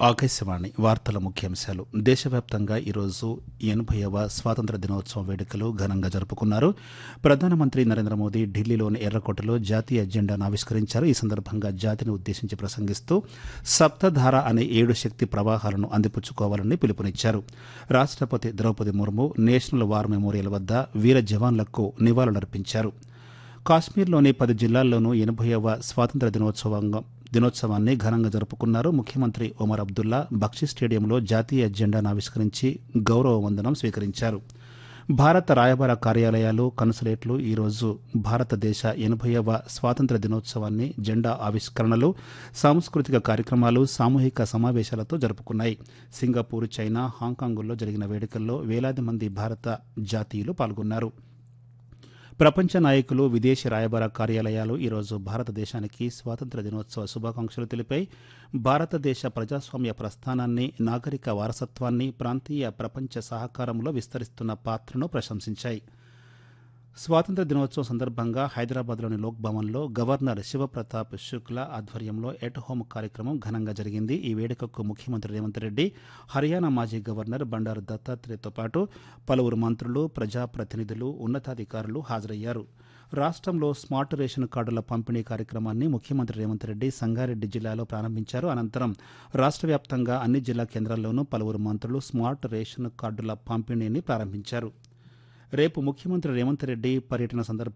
ఆకాశవాణి వార్తల ముఖ్యాంశాలు దేశవ్యాప్తంగా ఈరోజు ఎనభైవ స్వాతంత్ర దినోత్సవం వేడుకలు ఘనంగా జరుపుకున్నారు ప్రధానమంత్రి నరేంద్ర మోదీ ఢిల్లీలోని ఎర్రకోటలో జాతీయ ఎజెండాను ఆవిష్కరించారు ఈ సందర్భంగా జాతిని ఉద్దేశించి ప్రసంగిస్తూ సప్తధార అనే ఏడు శక్తి ప్రవాహాలను అందిపుచ్చుకోవాలని పిలుపునిచ్చారు రాష్ట్రపతి Droupadi Murmu national war memorial వద్ద వీర జవాన్లకు నివాళులర్పించారు కాశ్మీర్లోని పది జిల్లాల్లోనూ ఎనభైవ స్వాతంత్ర దినోత్సవంగా దినోత్సవాన్ని ఘనంగా జరుపుకున్నారు ముఖ్యమంత్రి ఒమర్ అబ్దుల్లా బక్షీ స్టేడియంలో జాతీయ జెండాను ఆవిష్కరించి గౌరవ వందనం స్వీకరించారు భారత రాయబార కార్యాలయాలు కన్సులేట్లు ఈరోజు భారతదేశ ఎనభైవ స్వాతంత్ర దినోత్సవాన్ని జెండా ఆవిష్కరణలు సాంస్కృతిక కార్యక్రమాలు సామూహిక సమావేశాలతో జరుపుకున్నాయి సింగపూర్ చైనా హాంకాంగుల్లో జరిగిన వేడుకల్లో వేలాది మంది భారత జాతీయులు పాల్గొన్నారు ప్రపంచ నాయకులు విదేశీ రాయబార కార్యాలయాలు ఈరోజు భారతదేశానికి స్వాతంత్ర దినోత్సవ శుభాకాంక్షలు తెలిపాయి భారతదేశ ప్రజాస్వామ్య ప్రస్థానాన్ని నాగరిక వారసత్వాన్ని ప్రాంతీయ ప్రపంచ సహకారంలో విస్తరిస్తున్న పాత్రను ప్రశంసించాయి స్వాతంత్ర దినోత్సవం సందర్భంగా హైదరాబాద్లోని లోక్ భవన్లో గవర్నర్ శివప్రతాప్ శుక్లా ఆధ్వర్యంలో ఎట్ హోమ్ కార్యక్రమం ఘనంగా జరిగింది ఈ వేడుకకు ముఖ్యమంత్రి రేవంత్ రెడ్డి హర్యానా మాజీ గవర్నర్ బండారు దత్తాత్రేయతో పాటు పలువురు మంత్రులు ప్రజాప్రతినిధులు ఉన్నతాధికారులు హాజరయ్యారు రాష్ట్రంలో స్మార్ట్ రేషన్ కార్డుల పంపిణీ కార్యక్రమాన్ని ముఖ్యమంత్రి రేవంత్ రెడ్డి సంగారెడ్డి జిల్లాలో ప్రారంభించారు అనంతరం రాష్ట్ర వ్యాప్తంగా అన్ని జిల్లా కేంద్రాల్లోనూ పలువురు మంత్రులు స్మార్ట్ రేషన్ కార్డుల పంపిణీని ప్రారంభించారు రేపు ముఖ్యమంత్రి రేవంత్ రెడ్డి పర్యటన సందర్భంగా